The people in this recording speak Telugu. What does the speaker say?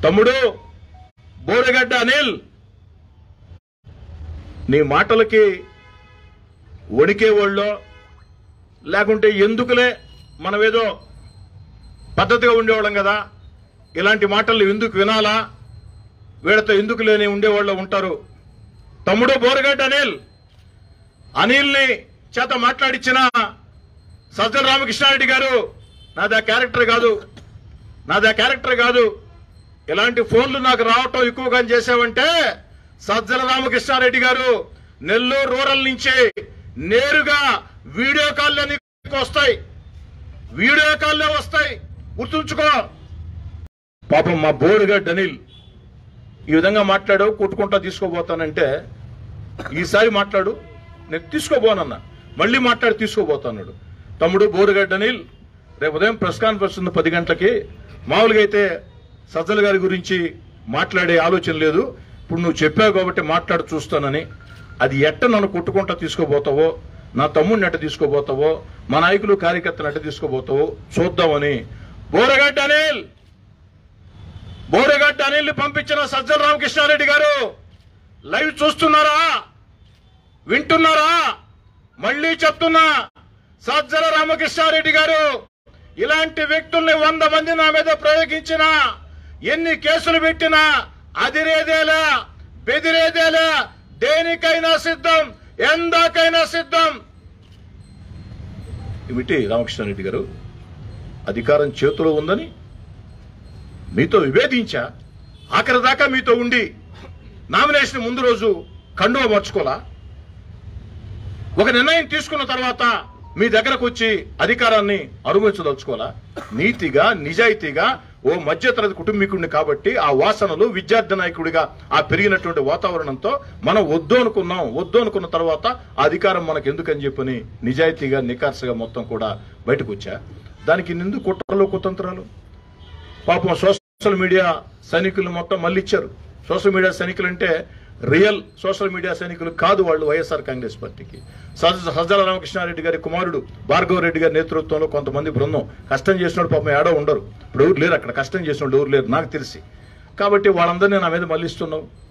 తమ్ముడు బోరగడ్డ అనిల్ నీ మాటలకి వణికే వాళ్ళో లేకుంటే ఎందుకులే మనమేదో పద్ధతిగా ఉండేవాళ్ళం కదా ఇలాంటి మాటలు ఎందుకు వినాలా వీళ్ళతో ఎందుకు లేని ఉండేవాళ్ళు ఉంటారు తమ్ముడు బోరగడ్డ అనిల్ అనిల్ని చేత మాట్లాడిచ్చిన సజ్జల రామకృష్ణారెడ్డి గారు నాది ఆ క్యారెక్టర్ కాదు నాది ఆ క్యారెక్టర్ కాదు ఇలాంటి ఫోన్లు నాకు రావటం ఎక్కువగా చేసావంటే సజ్జల రామకృష్ణారెడ్డి గారు నెల్లూరు రూరల్ నుంచి నేరుగా వీడియో కాల్లో నీకు వస్తాయి వీడియో కాల్లో వస్తాయి గుర్తుంచుకో పాపం మా బోరుగడ్డ అనిల్ ఈ విధంగా మాట్లాడావు కొట్టుకుంటా తీసుకోబోతానంటే ఈసారి మాట్లాడు నేను తీసుకోబోనన్నా మళ్ళీ మాట్లాడి తీసుకోబోతున్నాడు తమ్ముడు బోరుగడ్డ అనిల్ రేపు ఉదయం ప్రెస్ కాన్ఫరెన్స్ ఉంది పది గంటలకి మామూలుగా అయితే సజ్జల గారి గురించి మాట్లాడే ఆలోచన లేదు ఇప్పుడు నువ్వు చెప్పావు కాబట్టి మాట్లాడి చూస్తానని అది ఎట్ట నన్ను కొట్టుకుంటా తీసుకోబోతావో నా తమ్ముడిని ఎట్ట తీసుకోబోతావో మా నాయకులు కార్యకర్తలు ఎట్ట తీసుకోబోతావో చూద్దామని బోరగడ్డ అనిల్ బోరగడ్డ అనిల్ పంపించిన సజ్జల రామకృష్ణారెడ్డి గారు లైవ్ చూస్తున్నారా వింటున్నారా మళ్ళీ చెప్తున్నా సజ్జల రామకృష్ణారెడ్డి గారు ఇలాంటి వ్యక్తుల్ని వంద మంది నా మీద ప్రయోగించినా ఎన్ని కేసులు పెట్టినా అదిరేదేలా బెదిరేదేలా దేనికైనా సిద్ధం ఎందాకైనా సిద్ధం ఏమిటి రామకృష్ణారెడ్డి గారు అధికారం చేతిలో ఉందని మీతో విభేదించా ఆఖరి దాకా మీతో ఉండి నామినేషన్ ముందు రోజు కండువ మార్చుకోలా ఒక నిర్ణయం తీసుకున్న తర్వాత మీ దగ్గరకు వచ్చి అధికారాన్ని అనుభవించదలుచుకోవాలా నీతిగా నిజాయితీగా ఓ మధ్యతరగతి కుటుంబీకుడిని కాబట్టి ఆ వాసనలు విద్యార్థి నాయకుడిగా ఆ పెరిగినటువంటి వాతావరణంతో మనం వద్దు అనుకున్నాం వద్దు అనుకున్న తర్వాత ఆ అధికారం మనకు ఎందుకని చెప్పని నిజాయితీగా నికార్సగా మొత్తం కూడా బయటకు వచ్చా దానికి నిందు కుట్రలు కుతంత్రాలు పాపం సోషల్ మీడియా సైనికులు మొత్తం మళ్ళీ ఇచ్చారు సోషల్ మీడియా సైనికులు అంటే రియల్ సోషల్ మీడియా సైనికులు కాదు వాళ్ళు వైఎస్ఆర్ కాంగ్రెస్ పార్టీకి సజ్జ సజ్జల రామకృష్ణారెడ్డి గారి కుమారుడు భార్గవ రెడ్డి గారి నేతృత్వంలో కొంతమంది బృందం కష్టం చేసినప్పుడు పాపం ఏడో ఉండరు ఇప్పుడు ఎవరు లేరు అక్కడ కష్టం చేసినప్పుడు ఎవరు లేరు నాకు తెలిసి కాబట్టి వాళ్ళందరినీ నా మీద మళ్ళిస్తున్నావు